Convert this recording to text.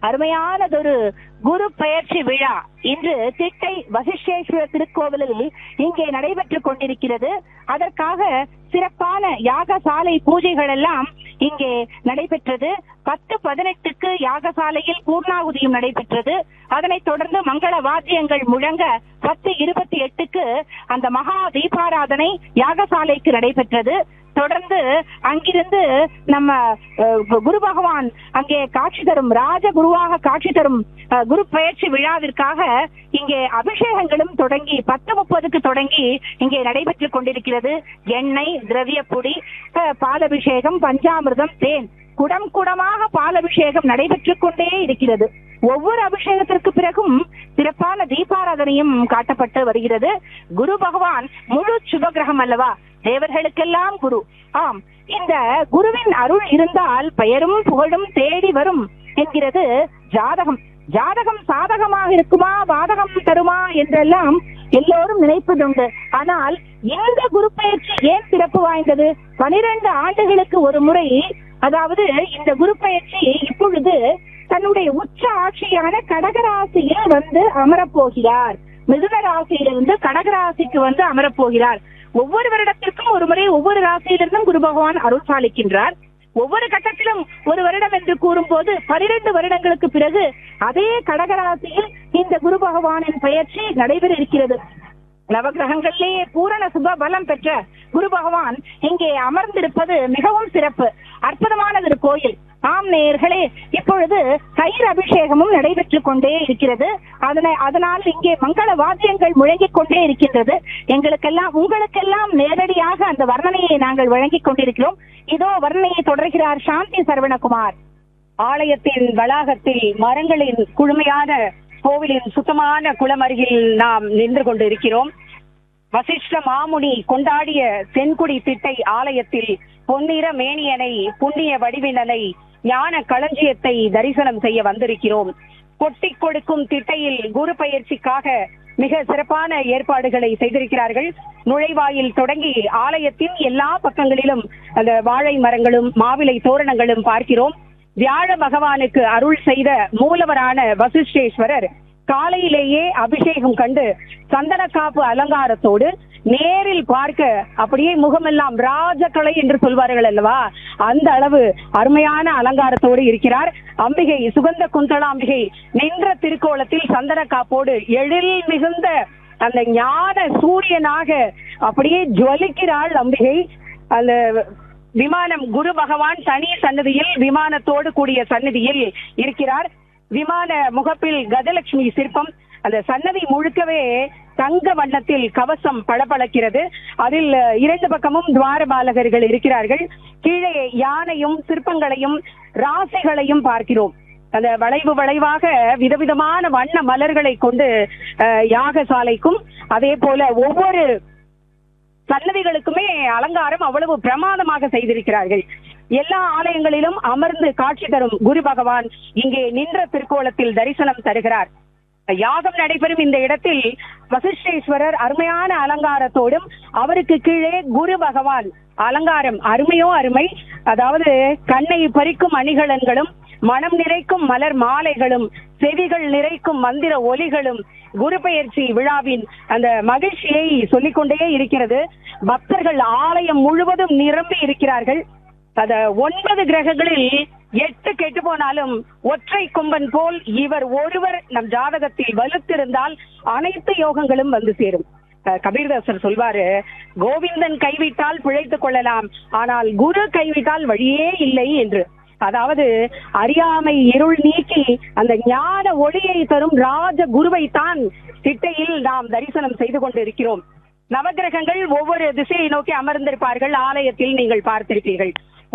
அருமையானதொரு குரு பெயர்ச்சி விழா இன்று திட்டை வசிஷ்டேஸ்வர திருக்கோவிலில் இங்கே நடைபெற்றுக் கொண்டிருக்கிறது அதற்காக சிறப்பான யாகசாலை பூஜைகள் எல்லாம் இங்கே நடைபெற்றது பத்து பதினெட்டுக்கு யாகசாலையில் பூர்ணாகுதியும் நடைபெற்றது அதனைத் தொடர்ந்து மங்கள வாத்தியங்கள் முழங்க பத்து இருபத்தி எட்டுக்கு அந்த மகா தீபாராதனை யாகசாலைக்கு நடைபெற்றது தொடர்ந்து அங்கிருந்து நம்ம அஹ், குரு பகவான் அங்கே காட்சி தரும் ராஜ குருவாக காட்சி தரும் அஹ், குரு பயிற்சி விழாவிற்காக இங்கே அபிஷேகங்களும் தொடங்கி பத்து முப்பதுக்கு தொடங்கி இங்கே நடைபெற்றுக் கொண்டிருக்கிறது எண்ணெய் திரவிய பொடி அஹ், பாலபிஷேகம் பஞ்சாமிர்தம் தேன் குடம் குடமாக பாலபிஷேகம் நடைபெற்றுக் கொண்டே இருக்கிறது ஒவ்வொரு அபிஷேகத்திற்கு பிறகும் சிறப்பான தீபாராதனையும் காட்டப்பட்டு வருகிறது குரு பகவான் முழு சுபகிரகம் அல்லவா தேவர்களுக்கெல்லாம் குரு ஆம் இந்த குருவின் அருள் இருந்தால் பெயரும் புகழும் தேடி வரும் என்கிறது ஜாதகம் ஜாதகம் சாதகமாக இருக்குமா பாதகம் தருமா என்றெல்லாம் எல்லோரும் நினைப்பதுண்டு ஆனால் இந்த குரு பயிற்சி ஏன் சிறப்பு வாய்ந்தது பனிரெண்டு ஆண்டுகளுக்கு ஒரு முறை அதாவது இந்த குரு பயிற்சி இப்பொழுது தன்னுடைய உச்ச ஆட்சியான கடகராசியில் வந்து அமரப்போகிறார் மிதுன ராசியிலிருந்து கடகராசிக்கு வந்து அமரப்போகிறார் ஒவ்வொரு வருடத்திற்கும் ஒரு முறை ஒவ்வொரு ராசியிலிருந்தும் குரு பகவான் அருள் பாலிக்கின்றார் ஒவ்வொரு கட்டத்திலும் ஒரு வருடம் என்று கூறும்போது பனிரெண்டு வருடங்களுக்கு பிறகு அதே கடகராசியில் இந்த குரு பகவானின் பெயர்ச்சி நடைபெற இருக்கிறது நவகிரகங்களிலேயே பூரண சுப பலம் பெற்ற குரு பகவான் இங்கே அமர்ந்திருப்பது மிகவும் சிறப்பு அற்புதமானது ஒரு கோயில் ஆம் நேயர்களே இப்பொழுது தயிர் அபிஷேகமும் நடைபெற்றுக் கொண்டே இருக்கிறது அதனை அதனால் இங்கே மங்கள வாத்தியங்கள் முழங்கிக் கொண்டே இருக்கின்றது எங்களுக்கெல்லாம் உங்களுக்கெல்லாம் நேரடியாக அந்த வர்ணனையை நாங்கள் வழங்கிக் கொண்டிருக்கிறோம் இதோ வர்ணனையை தொடர்கிறார் சாந்தி சரவணகுமார் ஆலயத்தின் வளாகத்தில் மரங்களின் குழுமையான கோவிலின் சுத்தமான குளம் அருகில் நாம் நின்று கொண்டிருக்கிறோம் வசிஷ்ட மாமுனி கொண்டாடிய தென்குடி திட்டை ஆலயத்தில் பொன்னிற மேனியனை புண்ணிய வடிவினனை ஞான களஞ்சியத்தை தரிசனம் செய்ய வந்திருக்கிறோம் கொட்டிக் கொடுக்கும் திட்டையில் குரு பயிற்சிக்காக மிக சிறப்பான ஏற்பாடுகளை செய்திருக்கிறார்கள் நுழைவாயில் தொடங்கி ஆலயத்தின் எல்லா பக்கங்களிலும் அந்த வாழை மரங்களும் மாவிலை தோரணங்களும் பார்க்கிறோம் வியாழ பகவானுக்கு அருள் செய்த மூலவரான வசிஷ்டேஸ்வரர் காலையிலேயே அபிஷேகம் கண்டு சந்தன காப்பு அலங்காரத்தோடு நேரில் பார்க்க அப்படியே முகமெல்லாம் ராஜகலை என்று சொல்வார்கள் அல்லவா அந்த அளவு அருமையான அலங்காரத்தோடு இருக்கிறார் அம்பிகை சுகந்த குந்தளாம்பிகை நின்ற திருக்கோலத்தில் சந்தன காப்போடு எழில் மிகுந்த அந்த ஞான சூரியனாக அப்படியே ஜுவலிக்கிறாள் அம்பிகை அந்த விமானம் குரு பகவான் தனி சன்னதியில் விமானத்தோடு கூடிய சன்னதியில் இருக்கிறார் விமான முகப்பில் கஜலட்சுமி சிற்பம் அந்த சன்னதி முழுக்கவே தங்க வண்ணத்தில் கவசம் பளபளக்கிறது அதில் இரண்டு பக்கமும் துவாரபாலகர்கள் இருக்கிறார்கள் கீழே யானையும் சிற்பங்களையும் ராசிகளையும் பார்க்கிறோம் அந்த வளைவு வளைவாக விதவிதமான வண்ண மலர்களை கொண்டு அஹ், யாகசாலைக்கும் அதே போல ஒவ்வொரு சன்னதிகளுக்குமே அலங்காரம் அவ்வளவு பிரமாதமாக செய்திருக்கிறார்கள் எல்லா ஆலயங்களிலும் அமர்ந்து காட்சி தரும் குரு பகவான் இங்கே நின்ற திருக்கோலத்தில் தரிசனம் தருகிறார் யாகம் நடைபெறும் இந்த இடத்தில் வசிஷ்டேஸ்வரர் அருமையான அலங்காரத்தோடும் அவருக்கு கீழே குரு பகவான் அலங்காரம் அருமையோ அருமை அதாவது கண்ணை பறிக்கும் அணிகலன்களும் மனம் நிறைக்கும் மலர் மாலைகளும் செவிகள் நிறைக்கும் மந்திர ஒலிகளும் குரு பெயர்ச்சி விழாவின் அந்த மகிழ்ச்சியை சொல்லிக்கொண்டே இருக்கிறது பக்தர்கள் ஆலயம் முழுவதும் நிரம்பி இருக்கிறார்கள் அத ஒன்பது கிரகங்களில் எட்டு கெட்டு போனாலும் ஒற்றை கொம்பன் போல் இவர் ஒருவர் நம் ஜாதகத்தில் வலுத்திருந்தால் அனைத்து யோகங்களும் வந்து சேரும் அஹ் கபீர்தாசர் சொல்வாரு கோவிந்தன் கைவிட்டால் பிழைத்துக் கொள்ளலாம் ஆனால் குரு கைவிட்டால் வழியே இல்லை என்று அதாவது அறியாமை இருள் நீக்கி அந்த ஞான ஒளியை தரும் ராஜ குருவை தான் திட்டையில் நாம் தரிசனம் செய்து கொண்டிருக்கிறோம் நவகிரகங்கள் ஒவ்வொரு திசையை நோக்கி அமர்ந்திருப்பார்கள் ஆலயத்தில் நீங்கள் பார்த்திருப்பீர்கள்